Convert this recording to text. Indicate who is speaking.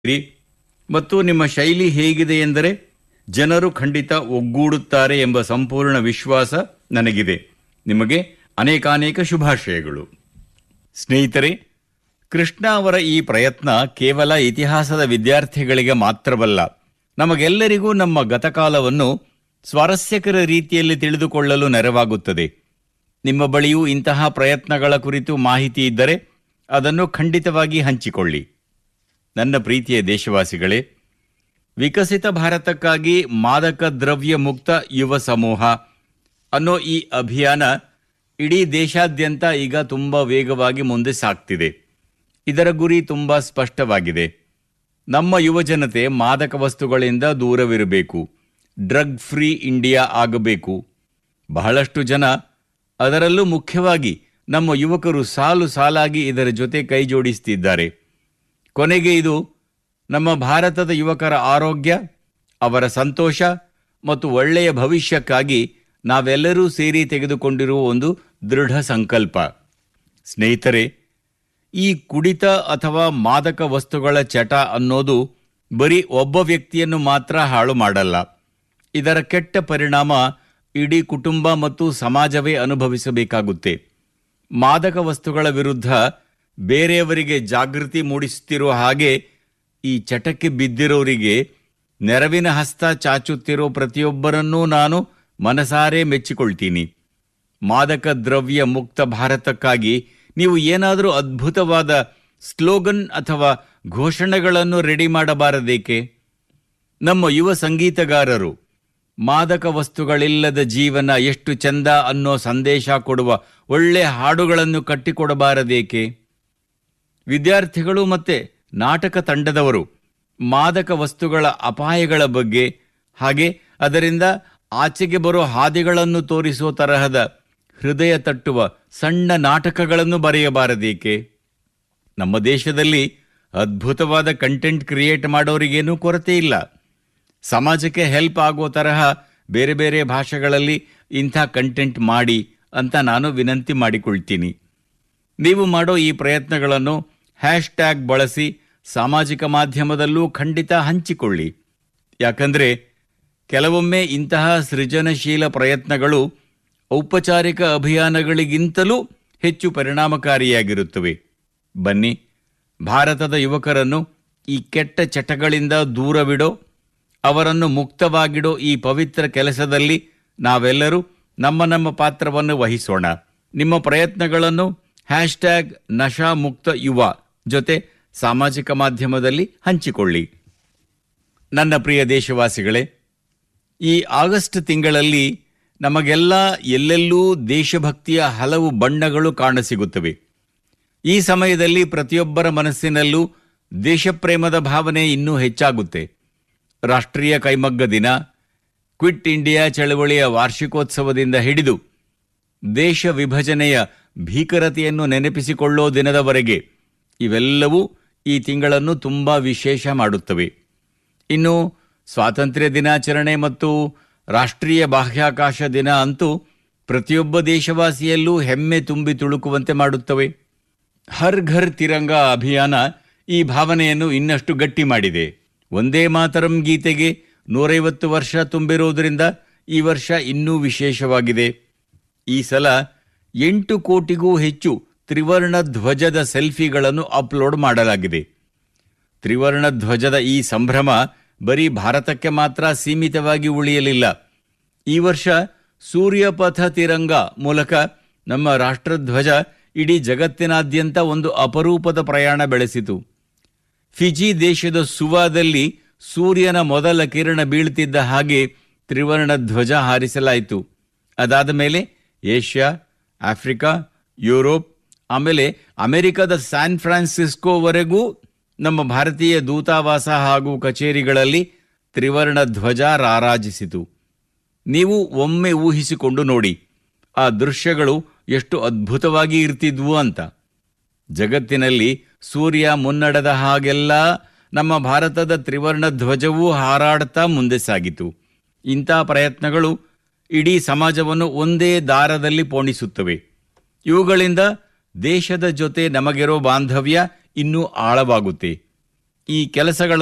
Speaker 1: ಇರಿ ಮತ್ತು ನಿಮ್ಮ ಶೈಲಿ ಹೇಗಿದೆ ಎಂದರೆ ಜನರು ಖಂಡಿತ ಒಗ್ಗೂಡುತ್ತಾರೆ ಎಂಬ ಸಂಪೂರ್ಣ ವಿಶ್ವಾಸ ನನಗಿದೆ ನಿಮಗೆ ಅನೇಕಾನೇಕ ಶುಭಾಶಯಗಳು ಸ್ನೇಹಿತರೆ ಕೃಷ್ಣ ಅವರ ಈ ಪ್ರಯತ್ನ ಕೇವಲ ಇತಿಹಾಸದ ವಿದ್ಯಾರ್ಥಿಗಳಿಗೆ ಮಾತ್ರವಲ್ಲ ನಮಗೆಲ್ಲರಿಗೂ ನಮ್ಮ ಗತಕಾಲವನ್ನು ಸ್ವಾರಸ್ಯಕರ ರೀತಿಯಲ್ಲಿ ತಿಳಿದುಕೊಳ್ಳಲು ನೆರವಾಗುತ್ತದೆ ನಿಮ್ಮ ಬಳಿಯೂ ಇಂತಹ ಪ್ರಯತ್ನಗಳ ಕುರಿತು ಮಾಹಿತಿ ಇದ್ದರೆ ಅದನ್ನು ಖಂಡಿತವಾಗಿ ಹಂಚಿಕೊಳ್ಳಿ ನನ್ನ ಪ್ರೀತಿಯ ದೇಶವಾಸಿಗಳೇ ವಿಕಸಿತ ಭಾರತಕ್ಕಾಗಿ ಮಾದಕ ದ್ರವ್ಯ ಮುಕ್ತ ಯುವ ಸಮೂಹ ಅನ್ನೋ ಈ ಅಭಿಯಾನ ಇಡೀ ದೇಶಾದ್ಯಂತ ಈಗ ತುಂಬ ವೇಗವಾಗಿ ಮುಂದೆ ಸಾಗ್ತಿದೆ ಇದರ ಗುರಿ ತುಂಬ ಸ್ಪಷ್ಟವಾಗಿದೆ ನಮ್ಮ ಯುವಜನತೆ ಮಾದಕ ವಸ್ತುಗಳಿಂದ ದೂರವಿರಬೇಕು ಡ್ರಗ್ ಫ್ರೀ ಇಂಡಿಯಾ ಆಗಬೇಕು ಬಹಳಷ್ಟು ಜನ ಅದರಲ್ಲೂ ಮುಖ್ಯವಾಗಿ ನಮ್ಮ ಯುವಕರು ಸಾಲು ಸಾಲಾಗಿ ಇದರ ಜೊತೆ ಕೈ ಜೋಡಿಸ್ತಿದ್ದಾರೆ ಕೊನೆಗೆ ಇದು ನಮ್ಮ ಭಾರತದ ಯುವಕರ ಆರೋಗ್ಯ ಅವರ ಸಂತೋಷ ಮತ್ತು ಒಳ್ಳೆಯ ಭವಿಷ್ಯಕ್ಕಾಗಿ ನಾವೆಲ್ಲರೂ ಸೇರಿ ತೆಗೆದುಕೊಂಡಿರುವ ಒಂದು ದೃಢ ಸಂಕಲ್ಪ ಸ್ನೇಹಿತರೆ ಈ ಕುಡಿತ ಅಥವಾ ಮಾದಕ ವಸ್ತುಗಳ ಚಟ ಅನ್ನೋದು ಬರೀ ಒಬ್ಬ ವ್ಯಕ್ತಿಯನ್ನು ಮಾತ್ರ ಹಾಳು ಮಾಡಲ್ಲ ಇದರ ಕೆಟ್ಟ ಪರಿಣಾಮ ಇಡೀ ಕುಟುಂಬ ಮತ್ತು ಸಮಾಜವೇ ಅನುಭವಿಸಬೇಕಾಗುತ್ತೆ ಮಾದಕ ವಸ್ತುಗಳ ವಿರುದ್ಧ ಬೇರೆಯವರಿಗೆ ಜಾಗೃತಿ ಮೂಡಿಸುತ್ತಿರುವ ಹಾಗೆ ಈ ಚಟಕ್ಕೆ ಬಿದ್ದಿರೋರಿಗೆ ನೆರವಿನ ಹಸ್ತ ಚಾಚುತ್ತಿರೋ ಪ್ರತಿಯೊಬ್ಬರನ್ನೂ ನಾನು ಮನಸಾರೆ ಮೆಚ್ಚಿಕೊಳ್ತೀನಿ ಮಾದಕ ದ್ರವ್ಯ ಮುಕ್ತ ಭಾರತಕ್ಕಾಗಿ ನೀವು ಏನಾದರೂ ಅದ್ಭುತವಾದ ಸ್ಲೋಗನ್ ಅಥವಾ ಘೋಷಣೆಗಳನ್ನು ರೆಡಿ ಮಾಡಬಾರದೇಕೆ ನಮ್ಮ ಯುವ ಸಂಗೀತಗಾರರು ಮಾದಕ ವಸ್ತುಗಳಿಲ್ಲದ ಜೀವನ ಎಷ್ಟು ಚಂದ ಅನ್ನೋ ಸಂದೇಶ ಕೊಡುವ ಒಳ್ಳೆ ಹಾಡುಗಳನ್ನು ಕಟ್ಟಿಕೊಡಬಾರದೇಕೆ ವಿದ್ಯಾರ್ಥಿಗಳು ಮತ್ತೆ ನಾಟಕ ತಂಡದವರು ಮಾದಕ ವಸ್ತುಗಳ ಅಪಾಯಗಳ ಬಗ್ಗೆ ಹಾಗೆ ಅದರಿಂದ ಆಚೆಗೆ ಬರೋ ಹಾದಿಗಳನ್ನು ತೋರಿಸುವ ತರಹದ ಹೃದಯ ತಟ್ಟುವ ಸಣ್ಣ ನಾಟಕಗಳನ್ನು ಬರೆಯಬಾರದೇಕೆ ನಮ್ಮ ದೇಶದಲ್ಲಿ ಅದ್ಭುತವಾದ ಕಂಟೆಂಟ್ ಕ್ರಿಯೇಟ್ ಮಾಡೋರಿಗೇನೂ ಕೊರತೆ ಇಲ್ಲ ಸಮಾಜಕ್ಕೆ ಹೆಲ್ಪ್ ಆಗೋ ತರಹ ಬೇರೆ ಬೇರೆ ಭಾಷೆಗಳಲ್ಲಿ ಇಂಥ ಕಂಟೆಂಟ್ ಮಾಡಿ ಅಂತ ನಾನು ವಿನಂತಿ ಮಾಡಿಕೊಳ್ತೀನಿ ನೀವು ಮಾಡೋ ಈ ಪ್ರಯತ್ನಗಳನ್ನು ಹ್ಯಾಶ್ ಟ್ಯಾಗ್ ಬಳಸಿ ಸಾಮಾಜಿಕ ಮಾಧ್ಯಮದಲ್ಲೂ ಖಂಡಿತ ಹಂಚಿಕೊಳ್ಳಿ ಯಾಕಂದ್ರೆ ಕೆಲವೊಮ್ಮೆ ಇಂತಹ ಸೃಜನಶೀಲ ಪ್ರಯತ್ನಗಳು ಔಪಚಾರಿಕ ಅಭಿಯಾನಗಳಿಗಿಂತಲೂ ಹೆಚ್ಚು ಪರಿಣಾಮಕಾರಿಯಾಗಿರುತ್ತವೆ ಬನ್ನಿ ಭಾರತದ ಯುವಕರನ್ನು ಈ ಕೆಟ್ಟ ಚಟಗಳಿಂದ ದೂರವಿಡೋ ಅವರನ್ನು ಮುಕ್ತವಾಗಿಡೋ ಈ ಪವಿತ್ರ ಕೆಲಸದಲ್ಲಿ ನಾವೆಲ್ಲರೂ ನಮ್ಮ ನಮ್ಮ ಪಾತ್ರವನ್ನು ವಹಿಸೋಣ ನಿಮ್ಮ ಪ್ರಯತ್ನಗಳನ್ನು ಹ್ಯಾಶ್ ಟ್ಯಾಗ್ ನಶಾ ಮುಕ್ತ ಯುವ ಜೊತೆ ಸಾಮಾಜಿಕ ಮಾಧ್ಯಮದಲ್ಲಿ ಹಂಚಿಕೊಳ್ಳಿ ನನ್ನ ಪ್ರಿಯ ದೇಶವಾಸಿಗಳೇ ಈ ಆಗಸ್ಟ್ ತಿಂಗಳಲ್ಲಿ ನಮಗೆಲ್ಲ ಎಲ್ಲೆಲ್ಲೂ ದೇಶಭಕ್ತಿಯ ಹಲವು ಬಣ್ಣಗಳು ಕಾಣಸಿಗುತ್ತವೆ ಈ ಸಮಯದಲ್ಲಿ ಪ್ರತಿಯೊಬ್ಬರ ಮನಸ್ಸಿನಲ್ಲೂ ದೇಶಪ್ರೇಮದ ಭಾವನೆ ಇನ್ನೂ ಹೆಚ್ಚಾಗುತ್ತೆ ರಾಷ್ಟ್ರೀಯ ಕೈಮಗ್ಗ ದಿನ ಕ್ವಿಟ್ ಇಂಡಿಯಾ ಚಳವಳಿಯ ವಾರ್ಷಿಕೋತ್ಸವದಿಂದ ಹಿಡಿದು ದೇಶ ವಿಭಜನೆಯ ಭೀಕರತೆಯನ್ನು ನೆನಪಿಸಿಕೊಳ್ಳೋ ದಿನದವರೆಗೆ ಇವೆಲ್ಲವೂ ಈ ತಿಂಗಳನ್ನು ತುಂಬ ವಿಶೇಷ ಮಾಡುತ್ತವೆ ಇನ್ನು ಸ್ವಾತಂತ್ರ್ಯ ದಿನಾಚರಣೆ ಮತ್ತು ರಾಷ್ಟ್ರೀಯ ಬಾಹ್ಯಾಕಾಶ ದಿನ ಅಂತೂ ಪ್ರತಿಯೊಬ್ಬ ದೇಶವಾಸಿಯಲ್ಲೂ ಹೆಮ್ಮೆ ತುಂಬಿ ತುಳುಕುವಂತೆ ಮಾಡುತ್ತವೆ ಹರ್ ಘರ್ ತಿರಂಗ ಅಭಿಯಾನ ಈ ಭಾವನೆಯನ್ನು ಇನ್ನಷ್ಟು ಗಟ್ಟಿ ಮಾಡಿದೆ ಒಂದೇ ಮಾತರಂ ಗೀತೆಗೆ ನೂರೈವತ್ತು ವರ್ಷ ತುಂಬಿರುವುದರಿಂದ ಈ ವರ್ಷ ಇನ್ನೂ ವಿಶೇಷವಾಗಿದೆ ಈ ಸಲ ಎಂಟು ಕೋಟಿಗೂ ಹೆಚ್ಚು ತ್ರಿವರ್ಣ ಧ್ವಜದ ಸೆಲ್ಫಿಗಳನ್ನು ಅಪ್ಲೋಡ್ ಮಾಡಲಾಗಿದೆ ತ್ರಿವರ್ಣ ಧ್ವಜದ ಈ ಸಂಭ್ರಮ ಬರೀ ಭಾರತಕ್ಕೆ ಮಾತ್ರ ಸೀಮಿತವಾಗಿ ಉಳಿಯಲಿಲ್ಲ ಈ ವರ್ಷ ಸೂರ್ಯಪಥ ತಿರಂಗ ಮೂಲಕ ನಮ್ಮ ರಾಷ್ಟ್ರಧ್ವಜ ಇಡೀ ಜಗತ್ತಿನಾದ್ಯಂತ ಒಂದು ಅಪರೂಪದ ಪ್ರಯಾಣ ಬೆಳೆಸಿತು ಫಿಜಿ ದೇಶದ ಸುವಾದಲ್ಲಿ ಸೂರ್ಯನ ಮೊದಲ ಕಿರಣ ಬೀಳ್ತಿದ್ದ ಹಾಗೆ ತ್ರಿವರ್ಣ ಧ್ವಜ ಹಾರಿಸಲಾಯಿತು ಅದಾದ ಮೇಲೆ ಏಷ್ಯಾ ಆಫ್ರಿಕಾ ಯುರೋಪ್ ಆಮೇಲೆ ಅಮೆರಿಕದ ಸ್ಯಾನ್ ಫ್ರಾನ್ಸಿಸ್ಕೋವರೆಗೂ ನಮ್ಮ ಭಾರತೀಯ ದೂತಾವಾಸ ಹಾಗೂ ಕಚೇರಿಗಳಲ್ಲಿ ತ್ರಿವರ್ಣ ಧ್ವಜ ರಾರಾಜಿಸಿತು ನೀವು ಒಮ್ಮೆ ಊಹಿಸಿಕೊಂಡು ನೋಡಿ ಆ ದೃಶ್ಯಗಳು ಎಷ್ಟು ಅದ್ಭುತವಾಗಿ ಇರ್ತಿದ್ವು ಅಂತ ಜಗತ್ತಿನಲ್ಲಿ ಸೂರ್ಯ ಮುನ್ನಡೆದ ಹಾಗೆಲ್ಲ ನಮ್ಮ ಭಾರತದ ತ್ರಿವರ್ಣ ಧ್ವಜವೂ ಹಾರಾಡ್ತಾ ಮುಂದೆ ಸಾಗಿತು ಇಂಥ ಪ್ರಯತ್ನಗಳು ಇಡೀ ಸಮಾಜವನ್ನು ಒಂದೇ ದಾರದಲ್ಲಿ ಪೋಣಿಸುತ್ತವೆ ಇವುಗಳಿಂದ ದೇಶದ ಜೊತೆ ನಮಗಿರೋ ಬಾಂಧವ್ಯ ಇನ್ನೂ ಆಳವಾಗುತ್ತೆ ಈ ಕೆಲಸಗಳ